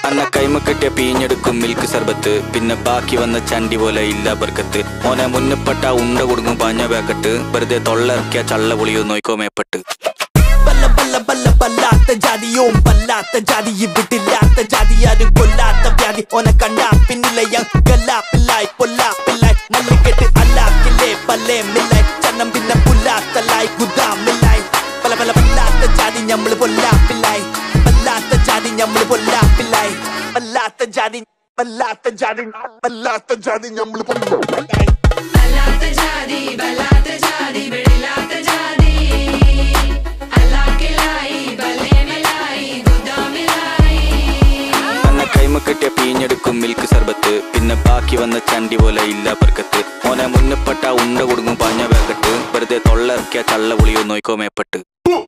അന്ന കൈമ കെട്ടിയ പീഞ്ഞെടുക്കും മിൽക്ക് സർബത്ത് പിന്നെ ബാക്കി വന്ന ചണ്ടി പോലെ ഇല്ല ബർക്കത്ത് ഓനെ മുന്നപ്പെട്ട ഉണ്ട കൊടുക്കും പാഞ്ഞ പാക്കട്ട് വെറുതെ തൊള്ളയിറക്കിയ ചള്ള പൊളിയോ നോയിക്കോ മേപ്പെട്ട് ബല്ല ബല്ല ബല്ല ബല്ലാത്ത ജാതിയും ബല്ലാത്ത ജാതി ഇവിടില്ലാത്ത ജാതി ആരും കൊല്ലാത്ത വ്യാധി ഓനെ കണ്ടാ പിന്നില്ല ഞാൻ ഗല്ലാപ്പില്ലായി പൊല്ലാപ്പില്ലായി മല്ലിക്കെട്ട് അല്ലാക്കില്ലേ പല്ലേ മില്ലായി ചന്നം പിന്നെ പുല്ലാത്തല്ലായി ഗുദാമില്ലായി പല പല ബല്ലാത്ത ജാതി ഞമ്മള് പൊല്ലാപ്പില്ലായി ബല്ലാത്ത ജാതി ഞമ്മള് പൊല്ലാപ്പില്ലായി ബല്ലാത്ത ജാതി ബല്ലാത്ത ജാതി ബല്ലാത്ത ജാതി ഞമ്മള് പൊല്ലാപ്പില്ലായി ബല്ലാത്ത ജാതി ബല്ലാത്ത ജാതി വെളിലാത്ത ജാതി അല്ലാക്കിലായി ബല്ലേമിലായി ഗുദാമിലായി അന്ന കൈമ കെട്ടിയ പീഞ്ഞെടുക്കും മിൽക്ക് സർബത്ത് പിന്നെ ബാക്കി വന്ന ചണ്ടി പോലെ ഇല്ല ബർക്കത്ത് ഓനെ മുന്നപ്പെട്ട ഉണ്ട കൊടുക്കും പാഞ്ഞ പാക്കട്ട് വെറുതെ തൊള്ളയിറക്കിയ ചള്ള പൊളിയോ നോയിക്കോ മേപ്പെട്ട്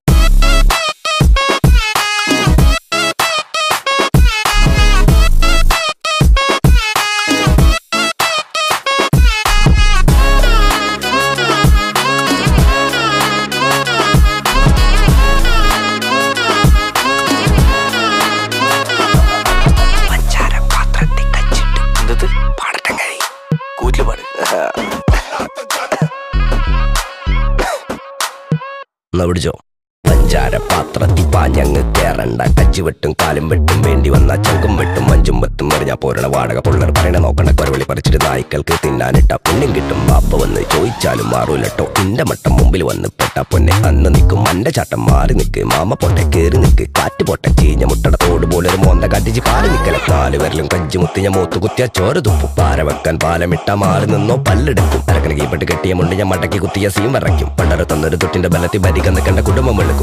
എന്തത് പാടട്ടെ കൈ കൂറ്റില് പാട് എന്നാ പിടിച്ചോ പഞ്ചാര പാത്രത്തിൽ പാഞ്ഞങ്ങ് കേറണ്ട കച്ചി വെട്ടും കാലും വെട്ടും വേണ്ടി വന്ന ചങ്കും വെട്ടും മഞ്ചും വെട്ടും എറിഞ്ഞാ പോരണ വാടക പുള്ളർ പറയണ നോക്കണ കൊരവിളി പറിച്ചിട്ട് നായ്ക്കൾക്ക് തിന്നാനിട്ട പുണ്യം കിട്ടും ബാപ്പ വന്ന് ചോദിച്ചാലും മാറൂലട്ടോ ഇന്റെ മട്ടം മുമ്പിൽ വന്ന് പെട്ട പൊന്നെ അന്ന് നിൽക്കും മന്റെ ചാട്ടം മാറി നിക്ക് മാമ പൊട്ടെ കേറി നിക്ക് കാറ്റ് പൊട്ടെ ചീഞ്ഞ മുട്ടട തോട് പോലെ ഒരു മോന്ത കാട്ടിച്ച് പാറി നിക്കല കാല് വരലും കഞ്ചി മുത്തിഞ്ഞ മൂത്ത് കുത്തിയ ചോര തുപ്പും പാര വെക്കാൻ പാലമിട്ട മാറി നിന്നോ പല്ലെടുക്കും അരക്കണ കീപ്പെട്ട് കെട്ടിയ മുണ്ട് ഞാൻ മടക്കി കുത്തിയ സീം വരയ്ക്കും പണ്ടര തന്നൊരു തൊട്ടിന്റെ ബലത്തിൽ ഭരിക്കാൻ നിൽക്കേണ്ട കുടുംബം വെളുക്കും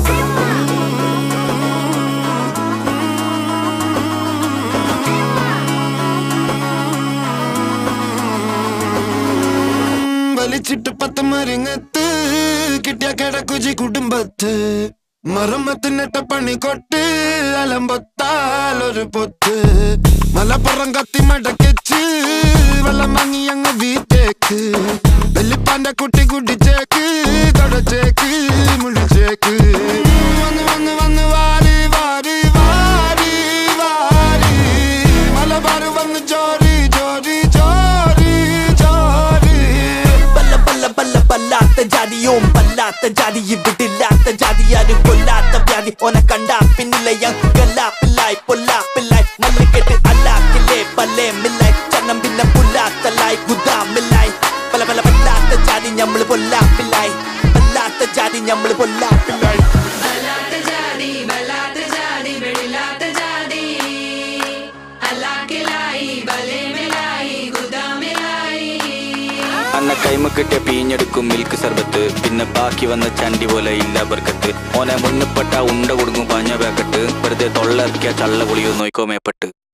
വലിച്ചിട്ട് പത്ത് മരിങ്ങത്ത് കിട്ടിയ കിടക്കുജി കുടുംബത്ത് മറമ്മത്തിനിട്ട പണി കൊട്ട് അലമ്പൊത്താൽ ഒരു പൊത്ത് മലപ്പുറം കത്തി മടക്കിച്ച് വെള്ളം വാങ്ങി അങ്ങ് വീട്ടേക്ക് വെല്ലിപ്പാന്റെ കുട്ടി കുടിച്ചേക്ക് തുടച്ചേക്ക് മുടിച്ചേക്ക് വന്ന് വന്ന് വന്ന് വാരി വാരി വാരി വാരി മലബാർ വന്ന് ചോരി ചോരി ചോരി ചോരി ബല്ല ബല്ല ബല്ല ബല്ലാത്ത ജാതിയും ബല്ലാത്ത ജാതി ഇവിടില്ലാത്ത ജാതി ആരും കൊല്ലാത്ത വ്യാധി ഓനെ കണ്ടാ പിന്നില്ല ഞാൻ ഗല്ലാപ്പില്ലായി പൊല്ലാപ്പില്ലായി മല്ലിക്കെട്ട് അല്ലാക്കില്ലേ പല്ലേ മില്ലായി ചന്നം പിന്നെ പുല്ലാത്തല്ലായി ഗുദാമില്ലായി പല പല ബല്ലാത്ത ജാതി ഞമ്മള് പൊല്ലാപ്പില്ലായി ബല്ലാത്ത ജാതി ഞമ്മള് പൊല്ലാപ്പില്ലായി ബല്ലാത്ത ജാതി ബല്ലാത്ത ജാതി വെളിലാത്ത ജാതി അല്ലാക്കിലായി ബല്ലേമിലായി ഗുദാമിലായി അന്ന കൈമ കെട്ടിയ പീഞ്ഞെടുക്കും മിൽക്ക് സർബത്ത് പിന്നെ ബാക്കി വന്ന ചണ്ടി പോലെ ഇല്ല ബർക്കത്ത് ഓനെ മുന്നപ്പെട്ട ഉണ്ട കൊടുക്കും പാഞ്ഞ പാക്കട്ട് വെറുതെ തൊള്ളയിറക്കിയ ചള്ള പൊളിയോ നോയിക്കോ മേപ്പെട്ട്